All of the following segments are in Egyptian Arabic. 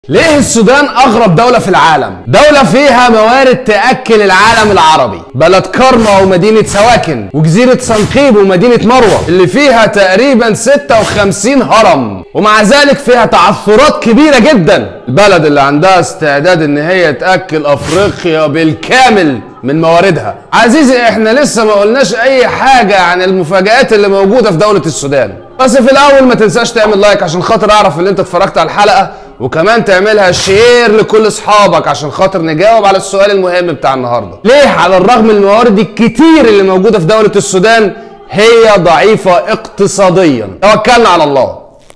ليه السودان أغرب دولة في العالم؟ دولة فيها موارد تأكل العالم العربي بلد كرمة ومدينة سواكن وجزيرة صنقيب ومدينة مروة اللي فيها تقريبا 56 هرم ومع ذلك فيها تعثرات كبيرة جدا البلد اللي عندها استعداد ان هي تأكل أفريقيا بالكامل من مواردها عزيزي احنا لسه ما قلناش اي حاجة عن المفاجآت اللي موجودة في دولة السودان بس في الاول ما تنساش تعمل لايك عشان خاطر اعرف ان انت اتفرجت على الحلقة وكمان تعملها شير لكل اصحابك عشان خاطر نجاوب على السؤال المهم بتاع النهارده ليه على الرغم من الموارد الكتير اللي موجوده في دوله السودان هي ضعيفه اقتصاديا توكلنا على الله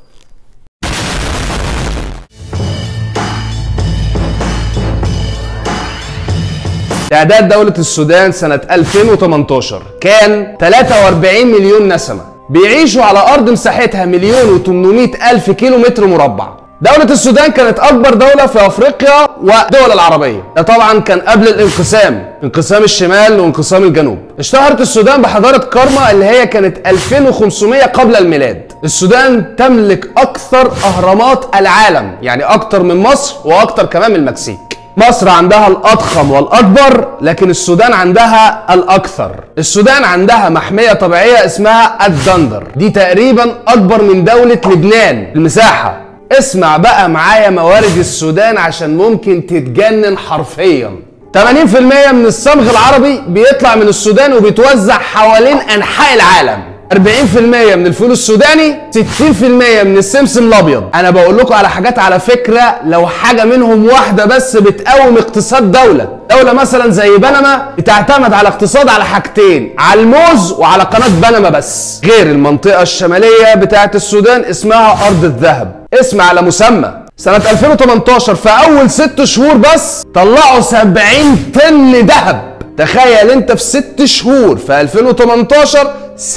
تعداد دولة السودان سنة 2018 كان 43 مليون نسمة بيعيشوا على أرض مساحتها مليون و800 ألف كيلو متر مربع دولة السودان كانت أكبر دولة في أفريقيا والدول العربية ده طبعا كان قبل الانقسام انقسام الشمال وانقسام الجنوب اشتهرت السودان بحضارة كارما اللي هي كانت 2500 قبل الميلاد السودان تملك أكثر أهرامات العالم يعني أكتر من مصر وأكتر كمان من المكسيك مصر عندها الأضخم والأكبر لكن السودان عندها الأكثر السودان عندها محمية طبيعية اسمها الدندر دي تقريبا أكبر من دولة لبنان المساحة اسمع بقى معايا موارد السودان عشان ممكن تتجنن حرفيا 80% من الصمغ العربي بيطلع من السودان وبيتوزع حوالين انحاء العالم 40% من الفول السوداني 60% من السمسم الابيض انا بقول لكم على حاجات على فكره لو حاجه منهم واحده بس بتقوم اقتصاد دوله دوله مثلا زي بنما بتعتمد على اقتصاد على حاجتين على الموز وعلى قناه بنما بس غير المنطقه الشماليه بتاعه السودان اسمها ارض الذهب اسم على مسمى سنة 2018 في أول ست شهور بس طلعوا 70 طن ذهب تخيل أنت في ست شهور في 2018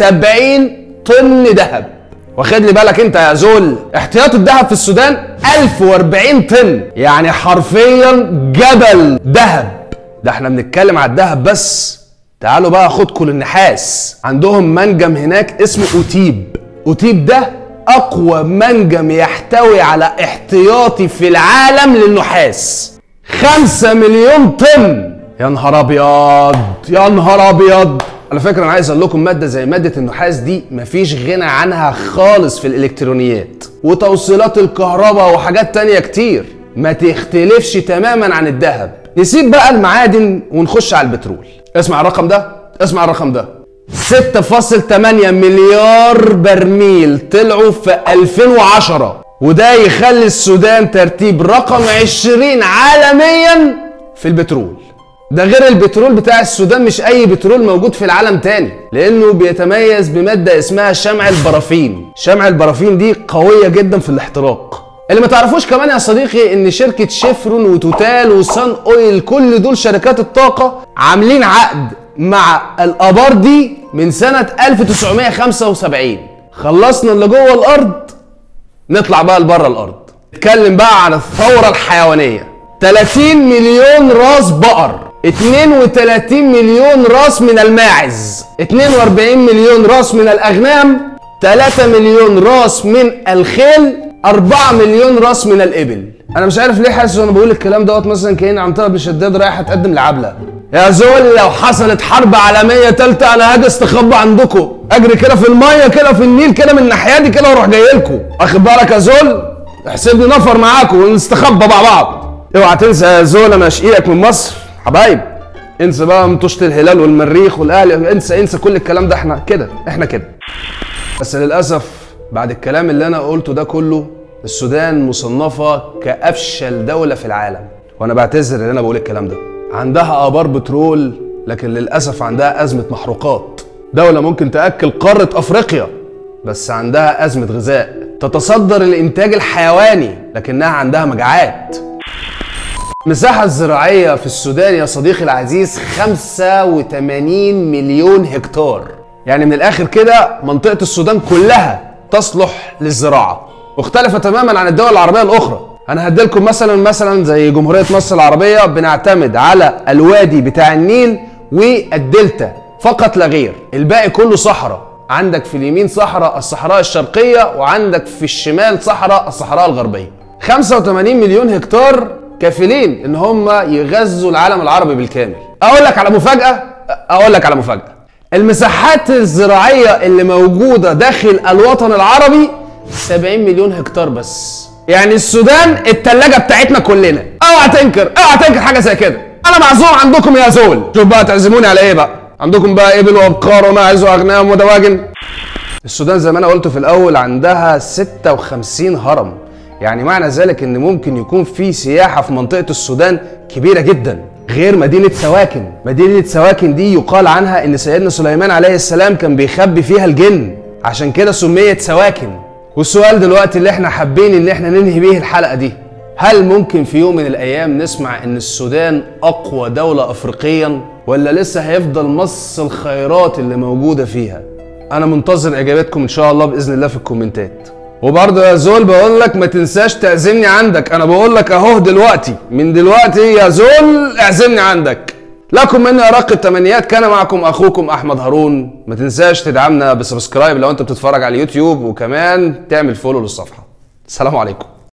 70 طن ذهب واخد لي بالك انت يا زول احتياط الذهب في السودان 1040 طن يعني حرفيا جبل ذهب ده احنا بنتكلم على الذهب بس تعالوا بقى خدكم للنحاس عندهم منجم هناك اسمه اوتيب اوتيب ده اقوى منجم يحتوي على احتياطي في العالم للنحاس خمسة مليون طن يا نهار ابيض يا نهار ابيض على فكره انا عايز اقول لكم ماده زي ماده النحاس دي مفيش غنى عنها خالص في الالكترونيات وتوصيلات الكهرباء وحاجات تانية كتير ما تختلفش تماما عن الذهب نسيب بقى المعادن ونخش على البترول اسمع الرقم ده اسمع الرقم ده 6.8 مليار برميل طلعوا في 2010 وده يخلي السودان ترتيب رقم 20 عالميا في البترول ده غير البترول بتاع السودان مش اي بترول موجود في العالم تاني لانه بيتميز بماده اسمها شمع البرافين شمع البرافين دي قويه جدا في الاحتراق اللي ما تعرفوش كمان يا صديقي ان شركه شيفرون وتوتال وسان اويل كل دول شركات الطاقه عاملين عقد مع الابار دي من سنه 1975 خلصنا اللي جوه الارض نطلع بقى لبره الارض نتكلم بقى عن الثوره الحيوانيه 30 مليون راس بقر 32 مليون راس من الماعز 42 مليون راس من الاغنام 3 مليون راس من الخيل 4 مليون راس من الابل انا مش عارف ليه حاسس وانا بقول الكلام دوت مثلا كاني عنترة بن شداد رايحه تقدم لعبله يا زول لو حصلت حرب عالميه ثالثه انا هاجي استخبى عندكم اجري كده في الميه كده في النيل كده من الناحيه دي كده واروح جاي لكم واخد بالك يا زول احسبني نفر معاكم ونستخبى مع بعض اوعى تنسى يا زول انا شقيقك من مصر حبايب انسى بقى مطوشه الهلال والمريخ والاهلي انسى انسى كل الكلام ده احنا كده احنا كده بس للاسف بعد الكلام اللي انا قلته ده كله السودان مصنفه كافشل دوله في العالم وانا بعتذر ان انا بقول الكلام ده عندها ابار بترول لكن للاسف عندها ازمه محروقات دوله ممكن تاكل قاره افريقيا بس عندها ازمه غذاء تتصدر الانتاج الحيواني لكنها عندها مجاعات المساحة الزراعية في السودان يا صديقي العزيز 85 مليون هكتار يعني من الآخر كده منطقة السودان كلها تصلح للزراعة مختلفة تماما عن الدول العربية الأخرى أنا هديلكم مثلا مثلا زي جمهورية مصر العربية بنعتمد على الوادي بتاع النيل والدلتا فقط لا غير الباقي كله صحراء عندك في اليمين صحراء الصحراء الشرقية وعندك في الشمال صحراء الصحراء الغربية 85 مليون هكتار كافلين ان هم يغذوا العالم العربي بالكامل اقول لك على مفاجاه اقول لك على مفاجاه المساحات الزراعيه اللي موجوده داخل الوطن العربي 70 مليون هكتار بس يعني السودان التلاجة بتاعتنا كلنا اوعى تنكر اوعى تنكر حاجه زي كده انا معزوم عندكم يا زول شوف بقى تعزموني على ايه بقى عندكم بقى ابل وابقار وماعز واغنام ودواجن السودان زي ما انا قلت في الاول عندها 56 هرم يعني معنى ذلك ان ممكن يكون في سياحه في منطقه السودان كبيره جدا غير مدينه سواكن مدينه سواكن دي يقال عنها ان سيدنا سليمان عليه السلام كان بيخبي فيها الجن عشان كده سميت سواكن والسؤال دلوقتي اللي احنا حابين ان احنا ننهي بيه الحلقه دي هل ممكن في يوم من الايام نسمع ان السودان اقوى دوله افريقيا ولا لسه هيفضل مص الخيرات اللي موجوده فيها انا منتظر اجاباتكم ان شاء الله باذن الله في الكومنتات وبرضه يا زول بقول لك ما تنساش تعزمني عندك انا بقول لك اهو دلوقتي من دلوقتي يا زول اعزمني عندك لكم مني ارق التمنيات كان معكم اخوكم احمد هارون ما تنساش تدعمنا بسبسكرايب لو انت بتتفرج على اليوتيوب وكمان تعمل فولو للصفحه السلام عليكم